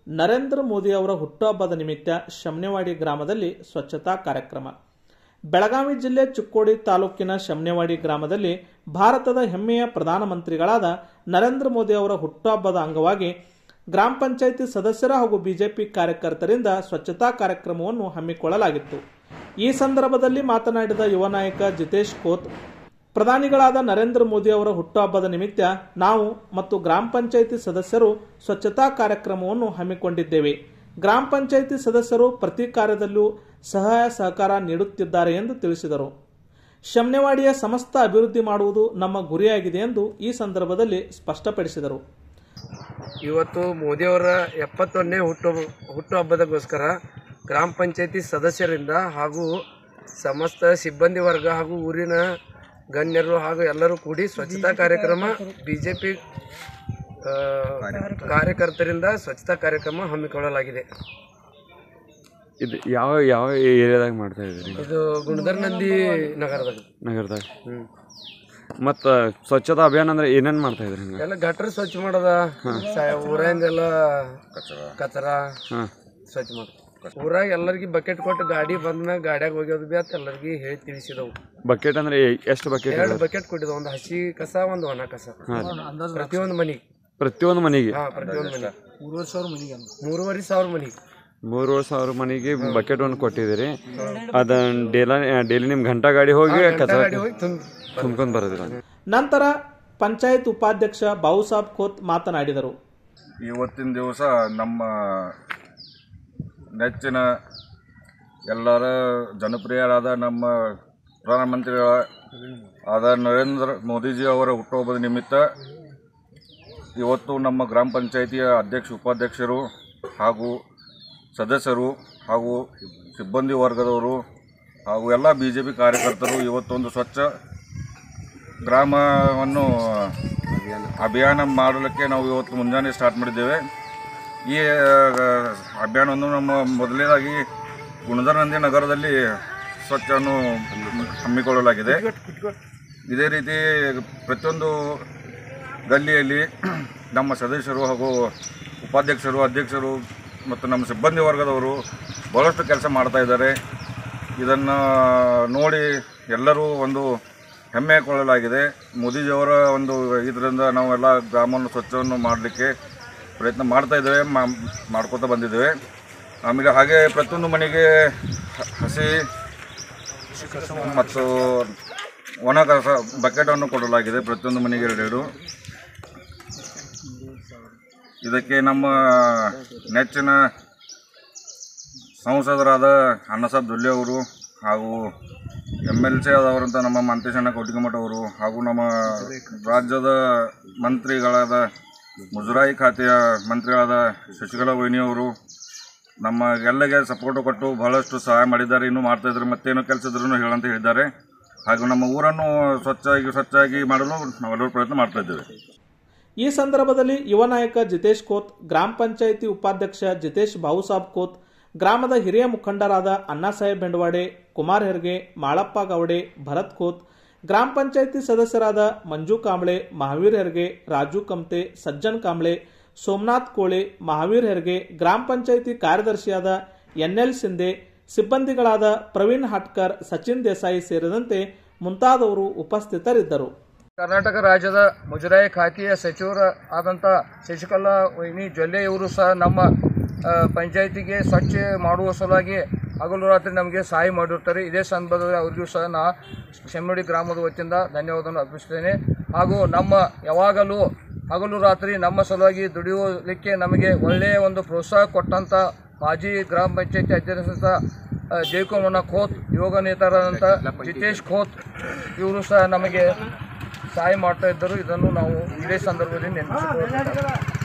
ನರೇಂದ್ರ ಮೋದಿ ಅವರ ಹುಟ್ಟುಹಬ್ಬದ ನಿಮಿತ್ತ ಶಮ್ನೆವಾಡಿ ಗ್ರಾಮದಲ್ಲಿ ಸ್ವಚ್ಛತಾ ಕಾರ್ಯಕ್ರಮ ಬೆಳಗಾವಿ ಜಿಲ್ಲೆ ಚಿಕ್ಕೋಡಿ ತಾಲೂಕಿನ ಶಮ್ನೆವಾಡಿ ಗ್ರಾಮದಲ್ಲಿ ಭಾರತದ ಹೆಮ್ಮೆಯ ಪ್ರಧಾನಮಂತ್ರಿಗಳಾದ ನರೇಂದ್ರ ಮೋದಿ ಅವರ ಹುಟ್ಟುಹಬ್ಬದ ಅಂಗವಾಗಿ ಗ್ರಾಮ ಪಂಚಾಯಿತಿ ಸದಸ್ಯರ ಹಾಗೂ ಬಿಜೆಪಿ ಕಾರ್ಯಕರ್ತರಿಂದ ಸ್ವಚ್ಛತಾ ಕಾರ್ಯಕ್ರಮವನ್ನು ಹಮ್ಮಿಕೊಳ್ಳಲಾಗಿತ್ತು ಈ ಸಂದರ್ಭದಲ್ಲಿ ಮಾತನಾಡಿದ ಯುವ ನಾಯಕ ಜಿತೇಶ್ ಕೋತ್ ಪ್ರಧಾನಿಗಳಾದ ನರೇಂದ್ರ ಮೋದಿ ಅವರ ಹುಟ್ಟುಹಬ್ಬದ ನಿಮಿತ್ತ ನಾವು ಮತ್ತು ಗ್ರಾಮ ಪಂಚಾಯಿತಿ ಸದಸ್ಯರು ಸ್ವಚ್ಛತಾ ಕಾರ್ಯಕ್ರಮವನ್ನು ಹಮ್ಮಿಕೊಂಡಿದ್ದೇವೆ ಗ್ರಾಮ ಪಂಚಾಯಿತಿ ಸದಸ್ಯರು ಪ್ರತಿ ಕಾರ್ಯದಲ್ಲೂ ಸಹಾಯ ಸಹಕಾರ ನೀಡುತ್ತಿದ್ದಾರೆ ಎಂದು ತಿಳಿಸಿದರು ಶಮ್ನೆವಾಡಿಯ ಸಮಸ್ತ ಅಭಿವೃದ್ಧಿ ಮಾಡುವುದು ನಮ್ಮ ಗುರಿಯಾಗಿದೆ ಎಂದು ಈ ಸಂದರ್ಭದಲ್ಲಿ ಸ್ಪಷ್ಟಪಡಿಸಿದರು ಇವತ್ತು ಮೋದಿಯವರ ಎಪ್ಪತ್ತೊಂದನೇ ಹುಟ್ಟು ಹುಟ್ಟುಹಬ್ಬದಗೋಸ್ಕರ ಗ್ರಾಮ ಪಂಚಾಯತಿ ಸದಸ್ಯರಿಂದ ಹಾಗೂ ಸಮಸ್ತ ಸಿಬ್ಬಂದಿ ವರ್ಗ ಹಾಗೂ ಊರಿನ ಗಣ್ಯರು ಹಾಗೂ ಎಲ್ಲರೂ ಕೂಡಿ ಸ್ವಚ್ಛತಾ ಕಾರ್ಯಕ್ರಮ ಬಿ ಜೆ ಪಿ ಕಾರ್ಯಕರ್ತರಿಂದ ಸ್ವಚ್ಛತಾ ಕಾರ್ಯಕ್ರಮ ಹಮ್ಮಿಕೊಳ್ಳಲಾಗಿದೆ ಇದು ಯಾವ ಯಾವ ಏರಿಯಾದಾಗ ಮಾಡ್ತಾ ಇದ್ದೀರಿ ಇದು ಗುಣಧರ್ ನಂದಿ ನಗರದಾಗ ನಗರದಾಗ ಮತ್ತು ಸ್ವಚ್ಛತಾ ಅಭಿಯಾನ ಅಂದ್ರೆ ಏನೇನು ಮಾಡ್ತಾ ಇದ್ರಿ ಹಂಗೆ ಎಲ್ಲ ಗಟ್ರ ಸ್ವಚ್ಛ ಮಾಡೋದ ಸ- ಊರಿಂದೆಲ್ಲ ಕಚರ ಹಾಂ ಸ್ವಚ್ಛ ಮಾಡೋದು ಊರಾಗ ಎಲ್ಲರಿಗೆ ಬಕೆಟ್ ಕೊಟ್ಟು ಗಾಡಿ ಬಂದ್ಮ್ಯಾಗ ಗಾಡ್ಯಾಗ ಹೋಗ್ಯೋದು ಬಿ ಅಂತ ಎಲ್ಲರಿಗೆ ಹೇಳಿ ತಿಳಿಸಿದವು ಬಕೆಟ್ ಅಂದ್ರೆ ಎಷ್ಟು ಬಕೆಟ್ ಎರಡು ಬಕೆಟ್ ಕೊಟ್ಟಿದ್ವು ಒಂದು ಹಸಿ ಕಸ ಒಂದು ಒಣ ಕಸ ಪ್ರತಿಯೊಂದು ಮನಿಗೆ ಪ್ರತಿಯೊಂದು ಮನೆಗೆ ಹಾ ಪ್ರತಿಯೊಂದು ಮನೆ ಮೂರುವರೆ ಸಾವಿರ ಮನಿಗೆ ಮೂರುವರೆ ಸಾವಿರ ಮನಿಗೆ ಮೂರುವರೆ ಸಾವಿರ ಮನೆಗೆ ಬಕೆಟ್ ಒಂದು ಕೊಟ್ಟಿದ್ದೀರಿ ಅದನ್ನ ಡೇಲ ಡೈಲಿ ನಿಮ್ಮ ಗಂಟಾ ಗಾಡಿ ಹೋಗಿ ಕಸ ಗಾಡಿ ಹೋಗಿ ತುಂಬ ತುಂಬ್ಕೊಂಡು ಬರೋದಿಲ್ಲ ನಂತರ ಪಂಚಾಯತ್ ಉಪಾಧ್ಯಕ್ಷ ಬಾವುಸಾಬ್ ಖೋತ್ ಮಾತನಾಡಿದರು ಇವತ್ತಿನ ದಿವಸ ನಮ್ಮ ನೆಚ್ಚಿನ ಎಲ್ಲರ ಜನಪ್ರಿಯರಾದ ನಮ್ಮ ಪ್ರಧಾನಮಂತ್ರಿ ಆದ ನರೇಂದ್ರ ಮೋದಿಜಿ ಅವರ ಹುಟ್ಟುಹಬ್ಬದ ನಿಮಿತ್ತ ಇವತ್ತು ನಮ್ಮ ಗ್ರಾಮ ಪಂಚಾಯಿತಿಯ ಅಧ್ಯಕ್ಷ ಉಪಾಧ್ಯಕ್ಷರು ಹಾಗೂ ಸದಸ್ಯರು ಹಾಗೂ ಸಿಬ್ಬಂದಿ ವರ್ಗದವರು ಹಾಗೂ ಎಲ್ಲ ಬಿ ಜೆ ಪಿ ಕಾರ್ಯಕರ್ತರು ಇವತ್ತೊಂದು ಸ್ವಚ್ಛ ಗ್ರಾಮವನ್ನು ಅಭಿಯಾನ ಮಾಡಲಿಕ್ಕೆ ನಾವು ಇವತ್ತು ಮುಂಜಾನೆ ಸ್ಟಾರ್ಟ್ ಮಾಡಿದ್ದೇವೆ ಈ ಆ, ಅಭಿಯಾನವನ್ನು ನಮ್ಮ ಮೊದಲನೇದಾಗಿ ಗುಣಧರ್ನಂದಿ ನಗರದಲ್ಲಿ ಸ್ವಚ್ಛವನ್ನು ಹಮ್ಮಿಕೊಳ್ಳಲಾಗಿದೆ ಇದೇ ರೀತಿ ಪ್ರತಿಯೊಂದು ಗಲ್ಲಿಯಲ್ಲಿ ನಮ್ಮ ಸದಸ್ಯರು ಹಾಗೂ ಉಪಾಧ್ಯಕ್ಷರು ಅಧ್ಯಕ್ಷರು ಮತ್ತು ನಮ್ಮ ಸಿಬ್ಬಂದಿ ವರ್ಗದವರು ಭಾಳಷ್ಟು ಕೆಲಸ ಮಾಡ್ತಾ ಇದ್ದಾರೆ ಇದನ್ನು ನೋಡಿ ಎಲ್ಲರೂ ಒಂದು ಹೆಮ್ಮೆ ಕೊಳ್ಳಲಾಗಿದೆ ಮೋದಿಜಿಯವರ ಒಂದು ಇದರಿಂದ ನಾವೆಲ್ಲ ಗ್ರಾಮವನ್ನು ಸ್ವಚ್ಛವನ್ನು ಮಾಡಲಿಕ್ಕೆ ಪ್ರಯತ್ನ ಮಾಡ್ತಾ ಇದ್ದೇವೆ ಮಾ ಮಾಡ್ಕೋತಾ ಬಂದಿದ್ದೇವೆ ಆಮೇಲೆ ಹಾಗೆ ಪ್ರತಿಯೊಂದು ಮನೆಗೆ ಹ- ಹಸಿ ಮತ್ತು ಒಣ ಕಸ ಬಕೆಟನ್ನು ಕೊಡಲಾಗಿದೆ ಪ್ರತಿಯೊಂದು ಮನೆಗೆ ಎರಡೆರಡು ಇದಕ್ಕೆ ನಮ್ಮ ನೆಚ್ಚಿನ ಸಂಸದರಾದ ಅನ್ನಸಾಬ್ ದುಲ್ಲೆ ಅವರು ಹಾಗೂ ಎಮ್ ಎಲ್ ಸಿ ಆದವರಂತ ನಮ್ಮ ಮಂತೇಶಣ್ಣ ಕೊಟ್ಟಿಗೆಮಠ ಅವರು ಹಾಗೂ ನಮ್ಮ ರಾಜ್ಯದ ಮಂತ್ರಿಗಳಾದ ಮುಜರಾಯಿ ಖಾತೆಯ ಮಂತ್ರಿಗಳಾದ ಶಶಿಕಲಾ ವಹಿನಿ ಅವರು ನಮ್ಮ ಎಲ್ಲಗೆ ಸಪೋರ್ಟ್ ಕೊಟ್ಟು ಬಹಳಷ್ಟು ಸಹಾಯ ಮಾಡಿದ್ದಾರೆ ಇನ್ನೂ ಮಾಡ್ತಾ ಇದ್ದಾರೆ ಮತ್ತೇನು ಕೆಲಸ ಇದ್ರೂ ಹೇಳಂತ ಹೇಳಿದ್ದಾರೆ ಹಾಗೂ ನಮ್ಮ ಊರನ್ನು ಸ್ವಚ್ಛಾಗಿ ಸ್ವಚ್ಛಾಗಿ ಮಾಡಲು ನಾವೆಲ್ಲರೂ ಪ್ರಯತ್ನ ಮಾಡ್ತಾ ಇದ್ದೇವೆ ಈ ಸಂದರ್ಭದಲ್ಲಿ ಯುವ ನಾಯಕ ಜಿತೇಶ್ ಕೋತ್ ಗ್ರಾಮ ಪಂಚಾಯಿತಿ ಉಪಾಧ್ಯಕ್ಷ ಜಿತೇಶ್ ಬಾವುಸಾಬ್ ಕೋತ್ ಗ್ರಾಮದ ಹಿರಿಯ ಮುಖಂಡರಾದ ಅಣ್ಣಾಸಾಹೇಬ್ ಬೆಂಡವಾಡೆ ಕುಮಾರ್ ಹೆರ್ಗೆ ಮಾಳಪ್ಪ ಗೌಡೆ ಭರತ್ ಕೋತ್ ಗ್ರಾಮ ಪಂಚಾಯಿತಿ ಸದಸ್ಯರಾದ ಮಂಜು ಕಾಂಬ್ಳೆ ಮಹಾವೀರ್ ಹೆರ್ಗೆ ರಾಜು ಕಮ್ತೆ ಸಜ್ಜನ್ ಕಾಂಬ್ಳೆ ಸೋಮನಾಥ್ ಕೋಳೆ ಮಹಾವೀರ್ ಹೆರ್ಗೆ ಗ್ರಾಮ ಪಂಚಾಯಿತಿ ಕಾರ್ಯದರ್ಶಿಯಾದ ಎನ್ಎಲ್ ಸಿಂಧೆ ಸಿಬ್ಬಂದಿಗಳಾದ ಪ್ರವೀಣ್ ಹಾಟ್ಕರ್ ಸಚಿನ್ ದೇಸಾಯಿ ಸೇರಿದಂತೆ ಮುಂತಾದವರು ಉಪಸ್ಥಿತರಿದ್ದರು ಕರ್ನಾಟಕ ರಾಜ್ಯದ ಮುಜರಾಯಿ ಖಾತೆಯ ಸಚಿವರ ಆದಂಥ ಶಶಿಕಲಾ ವೈನಿ ಜೊಲ್ಲೆ ಇವರು ಸಹ ನಮ್ಮ ಆ, ಪಂಚಾಯಿತಿಗೆ ಸ್ವಚ್ಛ ಮಾಡುವ ಸಲುವಾಗಿ ಹಗಲು ರಾತ್ರಿ ನಮಗೆ ಸಹಾಯ ಮಾಡಿರ್ತಾರೆ ಇದೇ ಸಂದರ್ಭದಲ್ಲಿ ಅವರಿಗೂ ಸಹ ನಾ ಶೆಮ್ಮಡಿ ಗ್ರಾಮದ ವತಿಯಿಂದ ಧನ್ಯವಾದವನ್ನು ಅರ್ಪಿಸುತ್ತೇನೆ ಹಾಗೂ ನಮ್ಮ ಯಾವಾಗಲೂ ಹಗಲು ರಾತ್ರಿ ನಮ್ಮ ಸಲುವಾಗಿ ದುಡಿಯಲಿಕ್ಕೆ ನಮಗೆ ಒಳ್ಳೆಯ ಒಂದು ಪ್ರೋತ್ಸಾಹ ಕೊಟ್ಟಂಥ ಮಾಜಿ ಗ್ರಾಮ ಪಂಚಾಯತಿ ಅಧ್ಯಕ್ಷ ಜಯಕುಮಾರ ಖೋತ್ ಯೋಗ ನೇತಾರರಾದಂಥ ಜಿತೇಶ್ ಖೋತ್ ಇವರು ಸಹ ನಮಗೆ ಸಹಾಯ ಮಾಡ್ತಾ ಇದ್ದರು ಇದನ್ನು ನಾವು ಇದೇ ಸಂದರ್ಭದಲ್ಲಿ ನೆನಪಿಸಿಕೊಳ್ಳಬೇಕು